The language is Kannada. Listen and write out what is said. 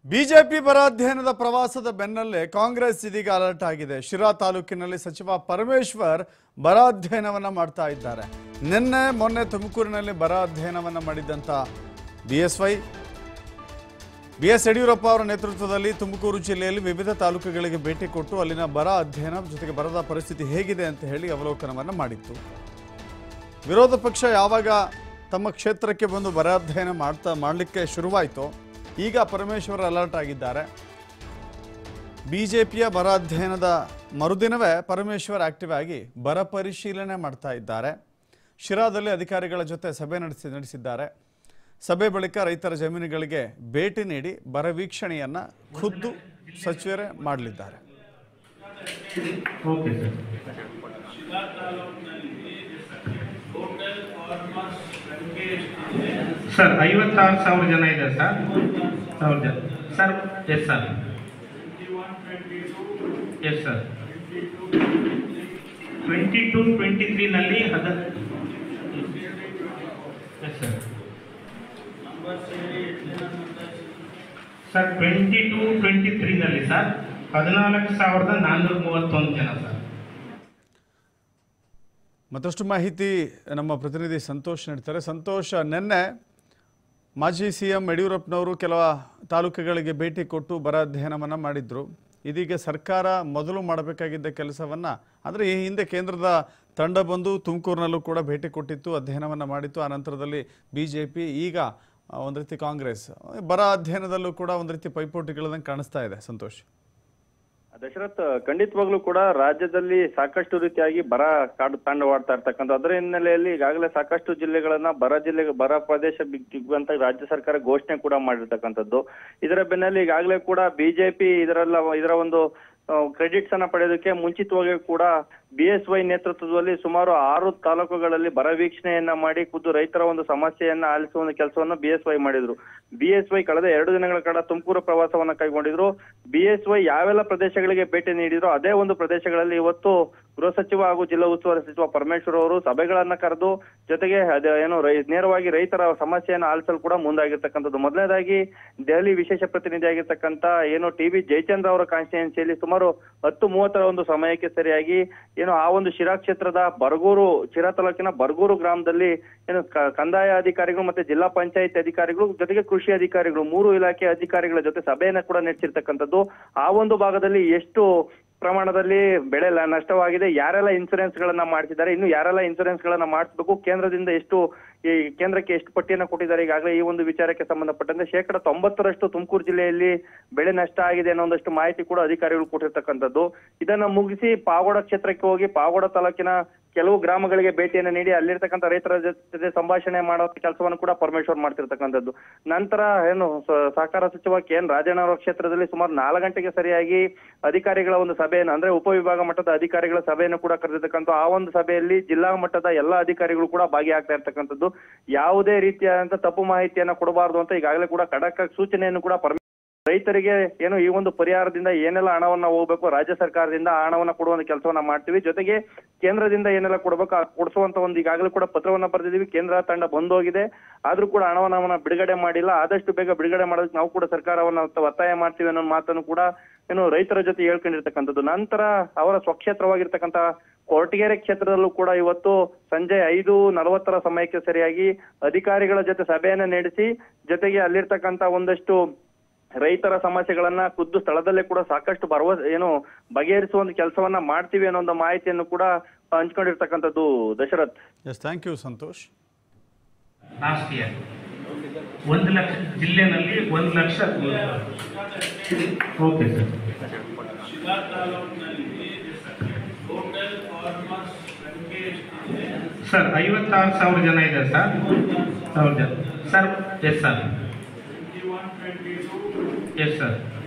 ಬಿಜೆಪಿ ಬರ ಅಧ್ಯಯನದ ಪ್ರವಾಸದ ಬೆನ್ನಲ್ಲೇ ಕಾಂಗ್ರೆಸ್ ಇದೀಗ ಅಲರ್ಟ್ ಆಗಿದೆ ಶಿರಾ ತಾಲೂಕಿನಲ್ಲಿ ಸಚಿವ ಪರಮೇಶ್ವರ್ ಬರ ಅಧ್ಯಯನವನ್ನ ಮಾಡ್ತಾ ಇದ್ದಾರೆ ನಿನ್ನೆ ಮೊನ್ನೆ ತುಮಕೂರಿನಲ್ಲಿ ಬರ ಅಧ್ಯಯನವನ್ನ ಮಾಡಿದ್ದಂಥ B S Y B S Yediyurappa ಅವರ ನೇತೃತ್ವದಲ್ಲಿ ತುಮಕೂರು ಜಿಲ್ಲೆಯಲ್ಲಿ ವಿವಿಧ ತಾಲೂಕುಗಳಿಗೆ ಭೇಟಿ ಕೊಟ್ಟು ಅಲ್ಲಿನ ಬರ ಅಧ್ಯಯನ ಜೊತೆಗೆ ಬರದ ಪರಿಸ್ಥಿತಿ ಹೇಗಿದೆ ಅಂತ ಹೇಳಿ ಅವಲೋಕನವನ್ನು ಮಾಡಿತ್ತು ವಿರೋಧ ಪಕ್ಷ ಯಾವಾಗ ತಮ್ಮ ಕ್ಷೇತ್ರಕ್ಕೆ ಬಂದು ಬರ ಅಧ್ಯಯನ ಮಾಡ್ತಾ ಮಾಡಲಿಕ್ಕೆ ಶುರುವಾಯಿತು ಈಗ ಪರಮೇಶ್ವರ್ ಅಲರ್ಟ್ ಆಗಿದ್ದಾರೆ ಬಿಜೆಪಿಯ ಬರ ಅಧ್ಯಯನದ ಮರುದಿನವೇ ಪರಮೇಶ್ವರ್ ಆಕ್ಟಿವ್ ಆಗಿ ಬರ ಪರಿಶೀಲನೆ ಮಾಡ್ತಾ ಇದ್ದಾರೆ ಶಿರಾದಲ್ಲಿ ಅಧಿಕಾರಿಗಳ ಜೊತೆ ಸಭೆ ನಡೆಸಿ ನಡೆಸಿದ್ದಾರೆ ಸಭೆ ಬಳಿಕ ರೈತರ ಜಮೀನುಗಳಿಗೆ ಭೇಟಿ ನೀಡಿ ಬರ ವೀಕ್ಷಣೆಯನ್ನ ಖುದ್ದು ಸಚಿವರೇ ಮಾಡಲಿದ್ದಾರೆ ಓಕೆ ಸರ್ ಸರ್ ಐವತ್ತಾರು ಸಾವಿರ ಜನ ಇದೆ ಸರ್ ಸಾವಿರ ಜನ sir yes sir yes sir twenty two twenty ತ್ರೀನಲ್ಲಿ ಹದ yes sir sir twenty two twenty ತ್ರೀನಲ್ಲಿ ಸರ್ ಹದಿನಾಲ್ಕು ಸಾವಿರದ ನಾನ್ನೂರ ಮೂವತ್ತೊಂದು ಜನ ಸರ್ ಮತ್ತಷ್ಟು ಮಾಹಿತಿ ನಮ್ಮ ಪ್ರತಿನಿಧಿ ಸಂತೋಷ್ ನೀಡ್ತಾರೆ ಸಂತೋಷ್ ನಿನ್ನೆ ಮಾಜಿ ಸಿ ಎಂ ಯಡಿಯೂರಪ್ಪನವರು ಕೆಲ ತಾಲೂಕುಗಳಿಗೆ ಭೇಟಿ ಕೊಟ್ಟು ಬರ ಅಧ್ಯಯನವನ್ನು ಮಾಡಿದ್ರು ಇದೀಗ ಸರ್ಕಾರ ಮೊದಲು ಮಾಡಬೇಕಾಗಿದ್ದ ಕೆಲಸವನ್ನ ಅಂದರೆ ಈ ಹಿಂದೆ ಕೇಂದ್ರದ ತಂಡ ಬಂದು ತುಮಕೂರಿನಲ್ಲೂ ಕೂಡ ಭೇಟಿ ಕೊಟ್ಟಿತ್ತು ಅಧ್ಯಯನವನ್ನು ಮಾಡಿತ್ತು ಆ ನಂತರದಲ್ಲಿ ಬಿ ಜೆ ಪಿ ಈಗ ಆ, ಒಂದು ರೀತಿ ಕಾಂಗ್ರೆಸ್ ಬರ ಅಧ್ಯಯನದಲ್ಲೂ ಕೂಡ ಒಂದು ರೀತಿ ಪೈಪೋಟಿಗಳನ್ನ ಕಾಣಿಸ್ತಾ ಇದೆ ಸಂತೋಷ್ ದಶರಥ್ ಖಂಡಿತವಾಗ್ಲೂ ಕೂಡ ರಾಜ್ಯದಲ್ಲಿ ಸಾಕಷ್ಟು ರೀತಿಯಾಗಿ ಬರ ಕಾಡು ತಾಂಡವಾಡ್ತಾ ಇರ್ತಕ್ಕಂಥ ಅದರ ಹಿನ್ನೆಲೆಯಲ್ಲಿ ಈಗಾಗಲೇ ಸಾಕಷ್ಟು ಜಿಲ್ಲೆಗಳನ್ನ ಬರ ಜಿಲ್ಲೆ ಬರ ಪ್ರದೇಶ ಬಿಗ್- ಅಂತ ರಾಜ್ಯ ಸರ್ಕಾರ ಘೋಷಣೆ ಕೂಡ ಮಾಡಿರ್ತಕ್ಕಂಥದ್ದು ಇದರ ಬೆನ್ನಲ್ಲಿ ಈಗಾಗಲೇ ಕೂಡ ಬಿಜೆಪಿ ಇದರೆಲ್ಲ ಇದರ ಒಂದು ಕ್ರೆಡಿಟ್ಸ್ ಅನ್ನ ಪಡೆಯೋದಕ್ಕೆ ಮುಂಚಿತವಾಗಿ ಕೂಡ ಬಿ ಎಸ್ ವೈ ನೇತೃತ್ವದಲ್ಲಿ ಸುಮಾರು ಆರು ತಾಲೂಕುಗಳಲ್ಲಿ ಬರ ವೀಕ್ಷಣೆಯನ್ನ ಮಾಡಿ ಖುದ್ದು ರೈತರ ಒಂದು ಸಮಸ್ಯೆಯನ್ನ ಆಲಿಸುವ ಒಂದು ಕೆಲಸವನ್ನ ಬಿ ಎಸ್ ವೈ ಮಾಡಿದ್ರು ಬಿ ಎಸ್ ವೈ ಕಳೆದ ಎರಡು ದಿನಗಳ ಕಾಲ ತುಮಕೂರು ಪ್ರವಾಸವನ್ನ ಕೈಗೊಂಡಿದ್ರು ಬಿ ಎಸ್ ವೈ ಯಾವೆಲ್ಲ ಪ್ರದೇಶಗಳಿಗೆ ಭೇಟಿ ನೀಡಿದ್ರು ಅದೇ ಒಂದು ಪ್ರದೇಶಗಳಲ್ಲಿ ಇವತ್ತು ಗೃಹ ಸಚಿವ ಹಾಗೂ ಜಿಲ್ಲಾ ಉಸ್ತುವಾರಿ ಸಚಿವ ಪರಮೇಶ್ವರ್ ಅವರು ಸಭೆಗಳನ್ನ ಕರೆದು ಜೊತೆಗೆ ಅದೇ ಏನು ರೈ ನೇರವಾಗಿ ರೈತರ ಸಮಸ್ಯೆಯನ್ನ ಆಲಿಸಲು ಕೂಡ ಮುಂದಾಗಿರ್ತಕ್ಕಂಥದ್ದು ಮೊದಲನೇದಾಗಿ ದೆಹಲಿ ವಿಶೇಷ ಪ್ರತಿನಿಧಿಯಾಗಿರ್ತಕ್ಕಂಥ ಏನು ಟಿ ವಿ ಜಯಚಂದ್ರ ಅವರ ಕಾನ್ಸ್ಟಿಟ್ಯೂನ್ಸಿಯಲ್ಲಿ ಸುಮಾರು ಹತ್ತು ಮೂವತ್ತರ ಒಂದು ಸಮಯಕ್ಕೆ ಸರಿಯಾಗಿ ಏನು ಆ ಒಂದು ಶಿರಾ ಕ್ಷೇತ್ರದ ಬರಗೂರು ಶಿರಾ ತಾಲೂಕಿನ ಬರಗೂರು ಗ್ರಾಮದಲ್ಲಿ ಏನು ಕ- ಕಂದಾಯ ಅಧಿಕಾರಿಗಳು ಮತ್ತೆ ಜಿಲ್ಲಾ ಪಂಚಾಯತ್ ಅಧಿಕಾರಿಗಳು ಜೊತೆಗೆ ಕೃಷಿ ಅಧಿಕಾರಿಗಳು ಮೂರು ಇಲಾಖೆ ಅಧಿಕಾರಿಗಳ ಜೊತೆ ಸಭೆಯನ್ನ ಕೂಡ ನಡೆಸಿರ್ತಕ್ಕಂಥದ್ದು ಆ ಒಂದು ಭಾಗದಲ್ಲಿ ಎಷ್ಟು ಪ್ರಮಾಣದಲ್ಲಿ ಬೆಳೆ ಲ- ನಷ್ಟವಾಗಿದೆ ಯಾರೆಲ್ಲ ಇನ್ಸೂರೆನ್ಸ್ ಗಳನ್ನ ಮಾಡಿಸಿದ್ದಾರೆ ಇನ್ನು ಯಾರೆಲ್ಲ ಇನ್ಸೂರೆನ್ಸ್ ಗಳನ್ನ ಮಾಡಿಸಬೇಕು ಕೇಂದ್ರದಿಂದ ಎಷ್ಟು ಈ ಕೇಂದ್ರಕ್ಕೆ ಎಷ್ಟು ಪಟ್ಟಿಯನ್ನ ಕೊಟ್ಟಿದ್ದಾರೆ ಈಗಾಗಲೇ ಈ ಒಂದು ವಿಚಾರಕ್ಕೆ ಸಂಬಂಧಪಟ್ಟಂತೆ ಶೇಕಡ ತೊಂಬತ್ತರಷ್ಟು ತುಮಕೂರು ಜಿಲ್ಲೆಯಲ್ಲಿ ಬೆಳೆ ನಷ್ಟ ಆಗಿದೆ ಅನ್ನೋ ಒಂದಷ್ಟು ಮಾಹಿತಿ ಕೂಡ ಅಧಿಕಾರಿಗಳು ಕೊಟ್ಟಿರ್ತಕ್ಕಂಥದ್ದು ಇದನ್ನ ಮುಗಿಸಿ ಪಾವಗಡ ಕ್ಷೇತ್ರಕ್ಕೆ ಹೋಗಿ ಪಾವಗಡ ತಾಲೂಕಿನ ಕೆಲವು ಗ್ರಾಮಗಳಿಗೆ ಭೇಟಿಯನ್ನು ನೀಡಿ ಅಲ್ಲಿರ್ತಕ್ಕಂಥ ರೈತರ ಜೊತೆ ಸಂಭಾಷಣೆ ಮಾಡೋ ಕೆಲಸವನ್ನು ಕೂಡ ಪರಮೇಶ್ವರ್ ಮಾಡ್ತಿರ್ತಕ್ಕಂಥದ್ದು ನಂತರ ಏನು ಸ- ಸಹಕಾರ ಸಚಿವ ಕೆ ಎನ್ ರಾಜಣ್ಣ ಅವರ ಕ್ಷೇತ್ರದಲ್ಲಿ ಸುಮಾರು ನಾಲ್ಕು ಗಂಟೆಗೆ ಸರಿಯಾಗಿ ಅಧಿಕಾರಿಗಳ ಒಂದು ಸಭೆಯನ್ನು ಅಂದ್ರೆ ಉಪವಿಭಾಗ ಮಟ್ಟದ ಅಧಿಕಾರಿಗಳ ಸಭೆಯನ್ನು ಕೂಡ ಕರೆದಿರ್ತಕ್ಕಂಥ ಆ ಒಂದು ಸಭೆಯಲ್ಲಿ ಜಿಲ್ಲಾ ಮಟ್ಟದ ಎಲ್ಲ ಅಧಿಕಾರಿಗಳು ಕೂಡ ಭಾಗಿಯಾಗ್ತಾ ಇರ್ತಕ್ಕಂಥದ್ದು ಯಾವುದೇ ರೀತಿಯಾದಂತ ತಪ್ಪು ಮಾಹಿತಿಯನ್ನ ಕೊಡಬಾರದು ಅಂತ ಈಗಾಗಲೇ ಕೂಡ ಖಡಕ್ ಸೂಚನೆಯನ್ನು ಕೂಡ ಪರಮೇ ರೈತರಿಗೆ ಏನು ಈ ಒಂದು ಪರಿಹಾರದಿಂದ ಏನೆಲ್ಲ ಹಣವನ್ನ ಹೋಗ್ಬೇಕು ರಾಜ್ಯ ಸರ್ಕಾರದಿಂದ ಆ ಹಣವನ್ನ ಕೊಡುವಂತ ಕೆಲಸವನ್ನ ಮಾಡ್ತೀವಿ ಜೊತೆಗೆ ಕೇಂದ್ರದಿಂದ ಏನೆಲ್ಲ ಕೊಡ್ಬೇಕು ಆ ಕೊಡಿಸುವಂತ ಒಂದು ಈಗಾಗಲೇ ಕೂಡ ಪತ್ರವನ್ನ ಬರೆದಿದ್ದೀವಿ ಕೇಂದ್ರ ತಂಡ ಬಂದೋಗಿದೆ ಆದ್ರೂ ಕೂಡ ಹಣವನ್ನ ಅವನ್ನ ಬಿಡುಗಡೆ ಮಾಡಿಲ್ಲ ಆದಷ್ಟು ಬೇಗ ಬಿಡುಗಡೆ ಮಾಡೋದಕ್ಕೆ ನಾವು ಕೂಡ ಸರ್ಕಾರವನ್ನ ಒತ್ತಾಯ ಮಾಡ್ತೀವಿ ಅನ್ನೋ ಮಾತನ್ನು ಕೂಡ ಏನು ರೈತರ ಜೊತೆ ಹೇಳ್ಕೊಂಡಿರ್ತಕ್ಕಂಥದ್ದು ನಂತರ ಅವರ ಸ್ವಕ್ಷೇತ್ರವಾಗಿರ್ತಕ್ಕಂಥ ಕೊರಟಗೆರೆ ಕ್ಷೇತ್ರದಲ್ಲೂ ಕೂಡ ಇವತ್ತು ಸಂಜೆ ಐದು ನಲವತ್ತರ ಸಮಯಕ್ಕೆ ಸರಿಯಾಗಿ ಅಧಿಕಾರಿಗಳ ಜೊತೆ ಸಭೆಯನ್ನ ನಡೆಸಿ ಜೊತೆಗೆ ಅಲ್ಲಿರ್ತಕ್ಕಂಥ ಒಂದಷ್ಟು ರೈತರ ಸಮಸ್ಯೆಗಳನ್ನ ಖುದ್ದು ಸ್ಥಳದಲ್ಲೇ ಕೂಡ ಸಾಕಷ್ಟು ಭರವಸೆ ಏನು ಬಗೆಹರಿಸುವ ಒಂದು ಕೆಲಸವನ್ನ ಮಾಡ್ತೀವಿ ಅನ್ನೋ ಒಂದು ಮಾಹಿತಿಯನ್ನು ಕೂಡ ಹಂಚ್ಕೊಂಡಿರ್ತಕ್ಕಂಥದ್ದು Dasharath yes thank you Santosh last year ಒಂದು ಲಕ್ಷ ಜಿಲ್ಲೆನಲ್ಲಿ ಒಂದು ಲಕ್ಷ ಓಕೆ ಸರ್ ಸರ್ ಐವತ್ತಾರು ಸಾವಿರ ಜನ ಇದೆ ಸರ್ ಸಾವಿರ ಜನ sir yes sir yes sir